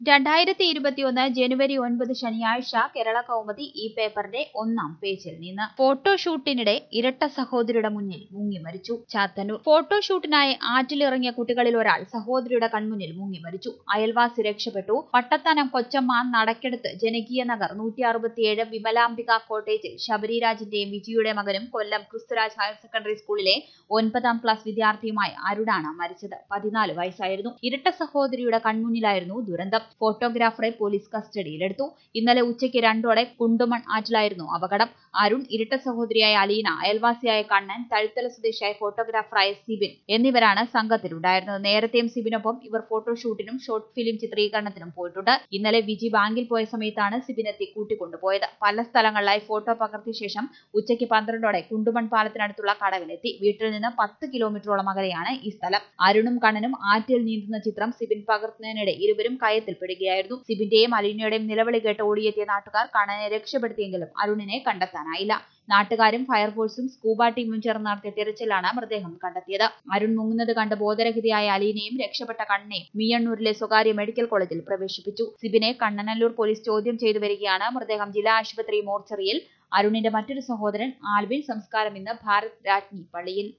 രണ്ടായിരത്തി ഇരുപത്തിയൊന്ന് ജനുവരി ഒൻപത് ശനിയാഴ്ച കേരള കൗമുദി ഈ പേപ്പറിന്റെ ഒന്നാം പേജിൽ നിന്ന് ഫോട്ടോഷൂട്ടിനിടെ ഇരട്ട സഹോദരിയുടെ മുന്നിൽ മുങ്ങി മരിച്ചു ചാത്തന്നൂർ ഫോട്ടോഷൂട്ടിനായി ആറ്റിലിറങ്ങിയ കുട്ടികളിൽ ഒരാൾ സഹോദരിയുടെ കൺമുന്നിൽ മുങ്ങി മരിച്ചു അയൽവാസി രക്ഷപ്പെട്ടു പട്ടത്തനം കൊച്ചമ്മ നടക്കെടുത്ത് ജനകീയ നഗർ നൂറ്റി അറുപത്തിയേഴ് വിമലാംബിക കോട്ടേജിൽ ശബരിരാജിന്റെയും വിജിയുടെ മകനും കൊല്ലം ക്രിസ്തുരാജ് ഹയർ സെക്കൻഡറി സ്കൂളിലെ ഒൻപതാം ക്ലാസ് വിദ്യാർത്ഥിയുമായ അരുണാണ് മരിച്ചത് പതിനാല് വയസ്സായിരുന്നു ഇരട്ട സഹോദരിയുടെ കൺമുന്നിലായിരുന്നു ദുരന്തം ഫോട്ടോഗ്രാഫറെ പോലീസ് കസ്റ്റഡിയിലെടുത്തു ഇന്നലെ ഉച്ചയ്ക്ക് രണ്ടോടെ കുണ്ടുമൺ ആറ്റിലായിരുന്നു അപകടം അരുൺ ഇരട്ട സഹോദരിയായ അലീന അയൽവാസിയായ കണ്ണൻ തഴുത്തല സ്വദേശിയായ ഫോട്ടോഗ്രാഫറായ സിബിൻ എന്നിവരാണ് സംഘത്തിലുണ്ടായിരുന്നത് നേരത്തെയും സിബിനൊപ്പം ഇവർ ഫോട്ടോഷൂട്ടിനും ഷോർട്ട് ഫിലിം ചിത്രീകരണത്തിനും പോയിട്ടുണ്ട് ഇന്നലെ വിജി ബാങ്കിൽ പോയ സമയത്താണ് സിബിനെത്തി കൂട്ടിക്കൊണ്ടുപോയത് പല സ്ഥലങ്ങളിലായി ഫോട്ടോ പകർത്തിയ ശേഷം ഉച്ചയ്ക്ക് പന്ത്രണ്ടോടെ കുണ്ടുമൺ പാലത്തിനടുത്തുള്ള കടവിലെത്തി വീട്ടിൽ നിന്ന് പത്ത് കിലോമീറ്ററോളം അകലെയാണ് ഈ സ്ഥലം അരുണും കണ്ണനും ആറ്റിൽ നീന്തുന്ന ചിത്രം സിബിൻ പകർത്തുന്നതിനിടെ ഇരുവരും കയത്തിൽ പെടുകയായിരുന്നു സിബിന്റെയും അലീനയുടെയും നിലവിളി കേട്ട് ഓടിയെത്തിയ നാട്ടുകാർ കണ്ണനെ രക്ഷപ്പെടുത്തിയെങ്കിലും അരുണിനെ കണ്ടെത്താനായില്ല നാട്ടുകാരും ഫയർഫോഴ്സും സ്കൂബ ടീമും ചേർന്ന് നടത്തിയ തിരച്ചിലാണ് മൃതദേഹം കണ്ടെത്തിയത് അരുൺ മുങ്ങുന്നത് കണ്ട് ബോധരഹിതയായ അലീനയും രക്ഷപ്പെട്ട കണ്ണനെയും മിയണ്ണൂരിലെ സ്വകാര്യ മെഡിക്കൽ കോളേജിൽ പ്രവേശിപ്പിച്ചു സിബിനെ കണ്ണനല്ലൂർ പോലീസ് ചോദ്യം ചെയ്തു വരികയാണ് മൃതദേഹം ജില്ലാ ആശുപത്രി മോർച്ചറിയിൽ അരുണിന്റെ മറ്റൊരു സഹോദരൻ ആൽവിൻ സംസ്കാരം ഇന്ന് ഭാരത് രാജ്ഞി പള്ളിയിൽ